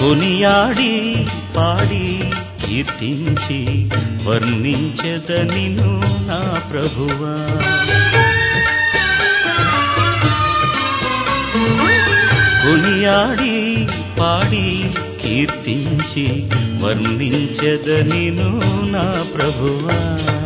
కొనియాడి పాడి కీర్తించి వర్ణించద నిన్ను నా ప్రభువా కొనియాడి పాడి కీర్తించి వర్ణించద నిన్ను నా ప్రభువా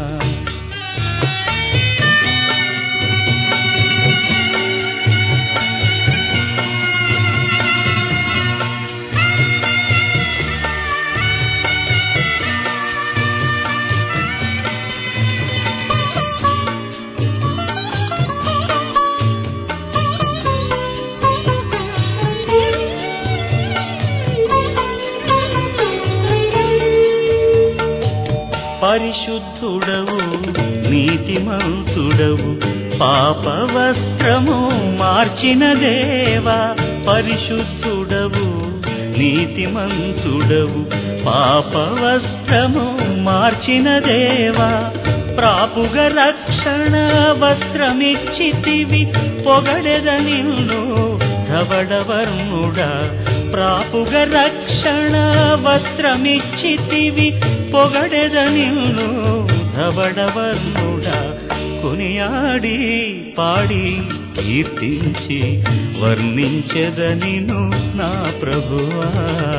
పరిశుద్ధుడవు నీతిమంతుడవు పాప వస్త్రము మార్చిన దేవా పరిశుద్ధుడవు నీతిమంతుడవు పాప వస్త్రము మార్చిన దేవా ప్రాపుగ రక్షణ వస్త్రమిచ్చితివి పొగడెద నిన్ను ధవడవర్ణుడా ప్రాపుగ రక్షణ వస్త్రమిచ్చితివి పొగడెద నిన్ను ధవడవర్ణుడా కొనియాడి పాడి కీర్తించి వర్ణించెద నిన్ను నా ప్రభువా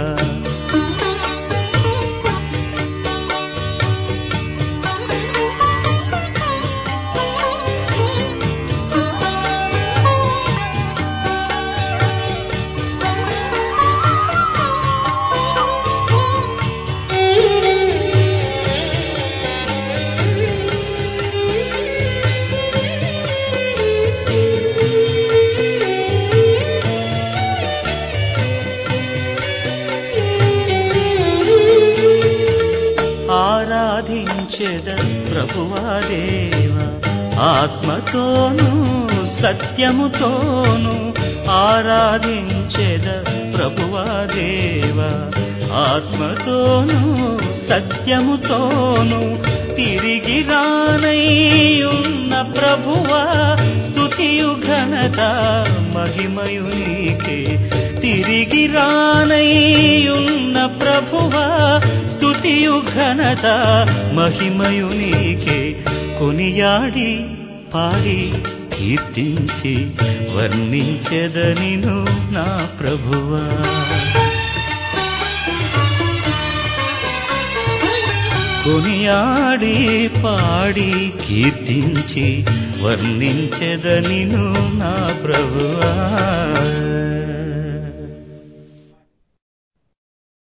ఆరాధించెద ప్రభువా దేవ ఆత్మతోను సత్యముతోను ఆరాధించెద ప్రభువా దేవ ఆత్మతోను సత్యముతోను తిరిగి రానయ్యున్న ప్రభువా స్తుతియు ఘనత మహిమయు నీకే తిరిగి రానయ్యున్న ప్రభువా స్తుతియు ఘనత మహిమయు నీకే కొనియాడి పాడి కీర్తించి వర్ణించెదనిను నా ప్రభువా కొనియాడి పాడి కీర్తించి వర్ణించెదనిను నా ప్రభువా